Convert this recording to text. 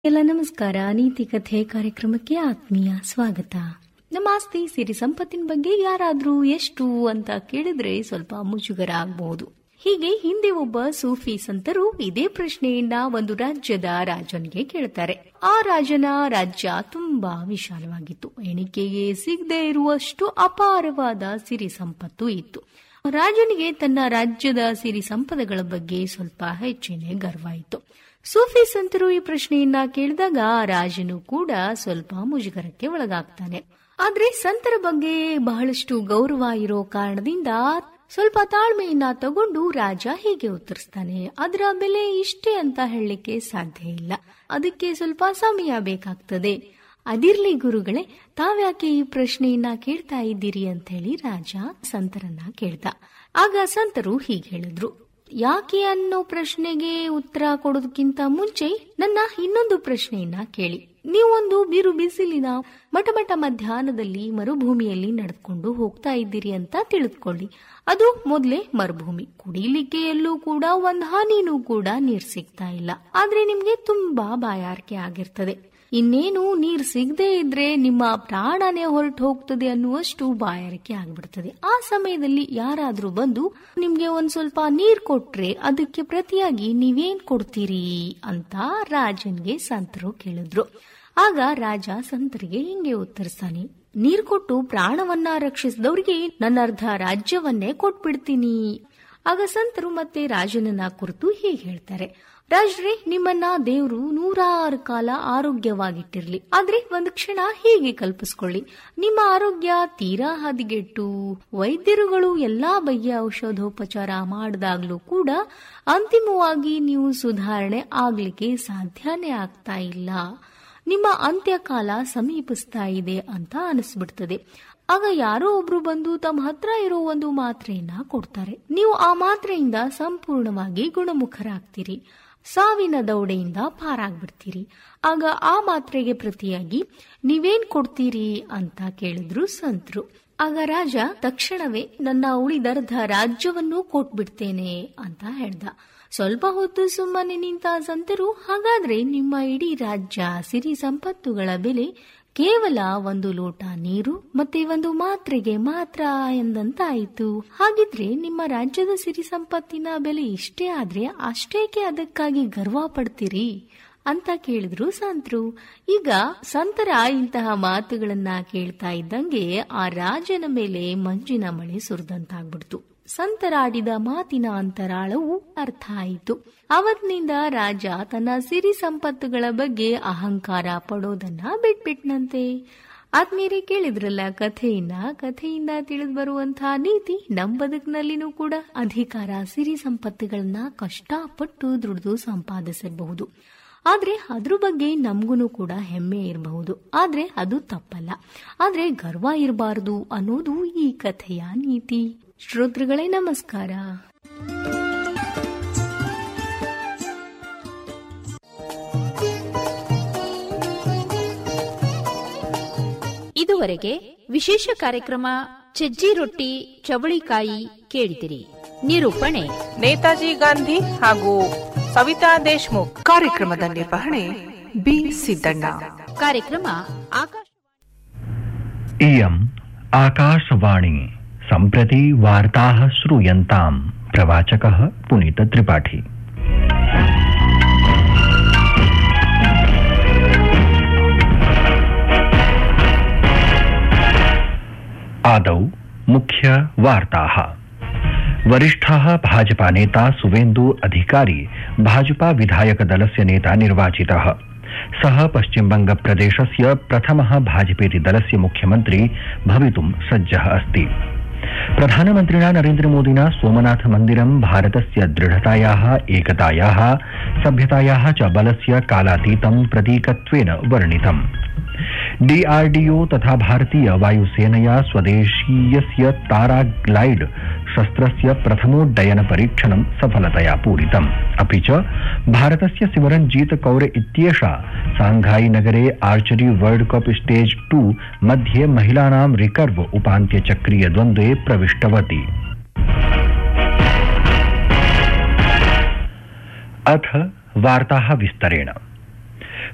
ಎಲ್ಲ ನಮಸ್ಕಾರ ನೀತಿ ಕಥೆ ಕಾರ್ಯಕ್ರಮಕ್ಕೆ ಆತ್ಮೀಯ ಸ್ವಾಗತ ನಮ್ಮ ಆಸ್ತಿ ಸಿರಿ ಸಂಪತ್ತಿನ ಬಗ್ಗೆ ಯಾರಾದ್ರೂ ಎಷ್ಟು ಅಂತ ಕೇಳಿದ್ರೆ ಸ್ವಲ್ಪ ಮುಜುಗರ ಆಗಬಹುದು ಹೀಗೆ ಹಿಂದೆ ಒಬ್ಬ ಸೂಫಿ ಸಂತರು ಇದೇ ಪ್ರಶ್ನೆಯನ್ನ ಒಂದು ರಾಜ್ಯದ ರಾಜನಿಗೆ ಕೇಳ್ತಾರೆ ಆ ರಾಜನ ರಾಜ್ಯ ತುಂಬಾ ವಿಶಾಲವಾಗಿತ್ತು ಎಣಿಕೆಗೆ ಸಿಗದೆ ಇರುವಷ್ಟು ಅಪಾರವಾದ ಸಿರಿ ಸಂಪತ್ತು ಇತ್ತು ರಾಜನಿಗೆ ತನ್ನ ರಾಜ್ಯದ ಸಿರಿ ಸಂಪದಗಳ ಬಗ್ಗೆ ಸ್ವಲ್ಪ ಹೆಚ್ಚಿನ ಗರ್ವ ಇತ್ತು ಸೂಫಿ ಸಂತರು ಈ ಪ್ರಶ್ನೆಯನ್ನ ಕೇಳಿದಾಗ ರಾಜನು ಕೂಡ ಸ್ವಲ್ಪ ಮುಜುಗರಕ್ಕೆ ಒಳಗಾಗ್ತಾನೆ ಆದ್ರೆ ಸಂತರ ಬಗ್ಗೆ ಬಹಳಷ್ಟು ಗೌರವ ಇರೋ ಕಾರಣದಿಂದ ಸ್ವಲ್ಪ ತಾಳ್ಮೆಯನ್ನ ತಗೊಂಡು ರಾಜ ಹೀಗೆ ಉತ್ತರಿಸ್ತಾನೆ ಅದರ ಬೆಲೆ ಇಷ್ಟೇ ಅಂತ ಹೇಳಲಿಕ್ಕೆ ಸಾಧ್ಯ ಇಲ್ಲ ಅದಕ್ಕೆ ಸ್ವಲ್ಪ ಸಮಯ ಬೇಕಾಗ್ತದೆ ಅದಿರ್ಲಿ ಗುರುಗಳೇ ತಾವ್ಯಾಕೆ ಈ ಪ್ರಶ್ನೆಯನ್ನ ಕೇಳ್ತಾ ಇದ್ದೀರಿ ಅಂತ ಹೇಳಿ ರಾಜ ಸಂತರನ್ನ ಕೇಳ್ದ ಆಗ ಸಂತರು ಹೀಗೆ ಹೇಳಿದ್ರು ಯಾಕೆ ಅನ್ನೋ ಪ್ರಶ್ನೆಗೆ ಉತ್ತರ ಕೊಡೋದಕ್ಕಿಂತ ಮುಂಚೆ ನನ್ನ ಇನ್ನೊಂದು ಪ್ರಶ್ನೆಯನ್ನ ಕೇಳಿ ನೀವೊಂದು ಬಿರು ಬಿಸಿಲಿನ ಮಟಮಟ ಮಧ್ಯಾಹ್ನದಲ್ಲಿ ಮರುಭೂಮಿಯಲ್ಲಿ ನಡೆದುಕೊಂಡು ಹೋಗ್ತಾ ಇದ್ದೀರಿ ಅಂತ ತಿಳಿದುಕೊಳ್ಳಿ ಅದು ಮೊದಲೇ ಮರುಭೂಮಿ ಕುಡಿಲಿಕ್ಕೆ ಎಲ್ಲೂ ಕೂಡ ಒಂದ್ ಹನಿನೂ ಕೂಡ ನೀರ್ ಸಿಗ್ತಾ ಇಲ್ಲ ಆದ್ರೆ ನಿಮ್ಗೆ ತುಂಬಾ ಬಾಯಾರಿಕೆ ಆಗಿರ್ತದೆ ಇನ್ನೇನು ನೀರ್ ಸಿಗದೆ ಇದ್ರೆ ನಿಮ್ಮ ಪ್ರಾಣನೇ ಹೊರಟು ಹೋಗ್ತದೆ ಅನ್ನುವಷ್ಟು ಬಾಯಾರಿಕೆ ಆಗ್ಬಿಡ್ತದೆ ಆ ಸಮಯದಲ್ಲಿ ಯಾರಾದ್ರೂ ಬಂದು ನಿಮ್ಗೆ ಒಂದ್ ಸ್ವಲ್ಪ ನೀರ್ ಕೊಟ್ರೆ ಅದಕ್ಕೆ ಪ್ರತಿಯಾಗಿ ನೀವೇನ್ ಕೊಡ್ತೀರಿ ಅಂತ ರಾಜನ್ಗೆ ಸಂತರು ಕೇಳಿದ್ರು ಆಗ ರಾಜ ಸಂತರಿಗೆ ಹಿಂಗೆ ಉತ್ತರಿಸ್ತಾನೆ ನೀರ್ ಕೊಟ್ಟು ಪ್ರಾಣವನ್ನ ರಕ್ಷಿಸಿದವ್ರಿಗೆ ನನ್ನ ಅರ್ಧ ರಾಜ್ಯವನ್ನೇ ಕೊಟ್ಬಿಡ್ತೀನಿ ಆಗ ಸಂತರು ಮತ್ತೆ ರಾಜನನ್ನ ಕುರಿತು ಹೀಗೆ ಹೇಳ್ತಾರೆ ರಾಜ್ರೆ ನಿಮ್ಮನ್ನ ದೇವ್ರು ನೂರಾರು ಕಾಲ ಆರೋಗ್ಯವಾಗಿಟ್ಟಿರ್ಲಿ ಆದ್ರೆ ಒಂದು ಕ್ಷಣ ಹೀಗೆ ಕಲ್ಪಿಸ್ಕೊಳ್ಳಿ ನಿಮ್ಮ ಆರೋಗ್ಯ ತೀರಾ ಹದಿಗೆಟ್ಟು ವೈದ್ಯರುಗಳು ಎಲ್ಲಾ ಬಗೆಯ ಔಷಧೋಪಚಾರ ಮಾಡಿದಾಗ್ಲೂ ಕೂಡ ಅಂತಿಮವಾಗಿ ನೀವು ಸುಧಾರಣೆ ಆಗ್ಲಿಕ್ಕೆ ಸಾಧ್ಯನೇ ಆಗ್ತಾ ಇಲ್ಲ ನಿಮ್ಮ ಅಂತ್ಯಕಾಲ ಸಮೀಪಿಸ್ತಾ ಇದೆ ಅಂತ ಅನಿಸ್ಬಿಡ್ತದೆ ಆಗ ಯಾರೋ ಒಬ್ರು ಬಂದು ತಮ್ಮ ಹತ್ರ ಇರೋ ಒಂದು ಮಾತ್ರೆಯನ್ನ ಕೊಡ್ತಾರೆ ನೀವು ಆ ಮಾತ್ರೆಯಿಂದ ಸಂಪೂರ್ಣವಾಗಿ ಗುಣಮುಖರಾಗ್ತೀರಿ ಸಾವಿನ ದೌಡೆಯಿಂದ ಪಾರಾಗ್ಬಿಡ್ತೀರಿ ಆಗ ಆ ಮಾತ್ರೆಗೆ ಪ್ರತಿಯಾಗಿ ನೀವೇನ್ ಕೊಡ್ತೀರಿ ಅಂತ ಕೇಳಿದ್ರು ಸಂತರು ಆಗ ರಾಜ ತಕ್ಷಣವೇ ನನ್ನ ಉಳಿದರ್ಧ ರಾಜ್ಯವನ್ನು ಕೊಟ್ಬಿಡ್ತೇನೆ ಅಂತ ಹೇಳ್ದ ಸ್ವಲ್ಪ ಹೊತ್ತು ಸುಮ್ಮನೆ ನಿಂತ ಸಂತರು ಹಾಗಾದ್ರೆ ನಿಮ್ಮ ಇಡೀ ರಾಜ್ಯ ಸಿರಿ ಸಂಪತ್ತುಗಳ ಬೆಲೆ ಕೇವಲ ಒಂದು ಲೋಟ ನೀರು ಮತ್ತೆ ಒಂದು ಮಾತ್ರೆಗೆ ಮಾತ್ರ ಎಂದಂತಾಯಿತು ಹಾಗಿದ್ರೆ ನಿಮ್ಮ ರಾಜ್ಯದ ಸಿರಿ ಸಂಪತ್ತಿನ ಬೆಲೆ ಇಷ್ಟೇ ಆದ್ರೆ ಅಷ್ಟೇಕೆ ಅದಕ್ಕಾಗಿ ಗರ್ವ ಪಡ್ತೀರಿ ಅಂತ ಕೇಳಿದ್ರು ಸಂತರು ಈಗ ಸಂತರ ಇಂತಹ ಮಾತುಗಳನ್ನ ಕೇಳ್ತಾ ಇದ್ದಂಗೆ ಆ ರಾಜನ ಮೇಲೆ ಮಂಜಿನ ಮಳೆ ಸುರಿದಂತಾಗ್ಬಿಡ್ತು ಸಂತರಾಡಿದ ಮಾತಿನ ಅಂತರಾಳವು ಅರ್ಥ ಆಯಿತು ಅವತ್ತಿನಿಂದ ರಾಜ ತನ್ನ ಸಿರಿ ಸಂಪತ್ತುಗಳ ಬಗ್ಗೆ ಅಹಂಕಾರ ಪಡೋದನ್ನ ಬಿಟ್ಬಿಟ್ನಂತೆ ಆದ್ಮೇಲೆ ಕೇಳಿದ್ರಲ್ಲ ಕಥೆಯನ್ನ ಕಥೆಯಿಂದ ತಿಳಿದು ಬರುವಂತಹ ನೀತಿ ನಮ್ಮ ಬದುಕಿನಲ್ಲಿನೂ ಕೂಡ ಅಧಿಕಾರ ಸಿರಿ ಸಂಪತ್ತುಗಳನ್ನ ಕಷ್ಟಪಟ್ಟು ದುಡಿದು ಸಂಪಾದಿಸಬಹುದು ಆದ್ರೆ ಅದ್ರ ಬಗ್ಗೆ ನಮ್ಗೂ ಕೂಡ ಹೆಮ್ಮೆ ಇರಬಹುದು ಆದ್ರೆ ಅದು ತಪ್ಪಲ್ಲ ಆದ್ರೆ ಗರ್ವ ಇರಬಾರದು ಅನ್ನೋದು ಈ ಕಥೆಯ ನೀತಿ ಶ್ರೋತೃಗಳೇ ನಮಸ್ಕಾರ ಇದುವರೆಗೆ ವಿಶೇಷ ಕಾರ್ಯಕ್ರಮ ಸಜ್ಜಿ ರೊಟ್ಟಿ ಚವಳಿಕಾಯಿ ಕೇಳಿದಿರಿ ನಿರೂಪಣೆ ನೇತಾಜಿ ಗಾಂಧಿ ಹಾಗೂ ಸವಿತಾ ದೇಶ್ಮುಖ್ ಕಾರ್ಯಕ್ರಮದ ನಿರ್ವಹಣೆ ಬಿ ಸಿದ್ದಣ್ಣ ಕಾರ್ಯಕ್ರಮ ಆಕಾಶ इयम् आकाशवाणी सम्प्रति वार्ताः श्रूयन्ताम् प्रवाचकः पुनीतत्रिपाठी आदौ मुख्य वार्ताः वरिष्ठः भाजपा नेता सुवेन्दु अधिकारी भाजपा विधायक दलस्य नेता निर्वाचितः सः पश्चिमबंग प्रदेशस्य प्रथमः भाजपेति दलस्य मुख्यमन्त्री भवितुं सज्जः अस्ति प्रधानमन्त्रिणा नरेन्द्रमोदिना सोमनाथ मन्दिरं भारतस्य दृढतायाः एकतायाः सभ्यतायाः च बलस्य कालातीतं प्रतीकत्वेन वर्णितम् डीआरडीओ तथा भारतीय वायुसेनया स्वदेशीयस्य तारा ग्लाइड शस्त्रस्य प्रथमोड्डयन परीक्षणं सफलतया पूरितम् अपि च भारतस्य सिमरनजीत कौर इत्येषा सांघाई नगरे archery world cup stage two मध्ये महिलानां रिकर्व उपान्त्यचक्रीय द्वन्द्वे प्रविष्टवती अथ वार्ताः विस्तरेण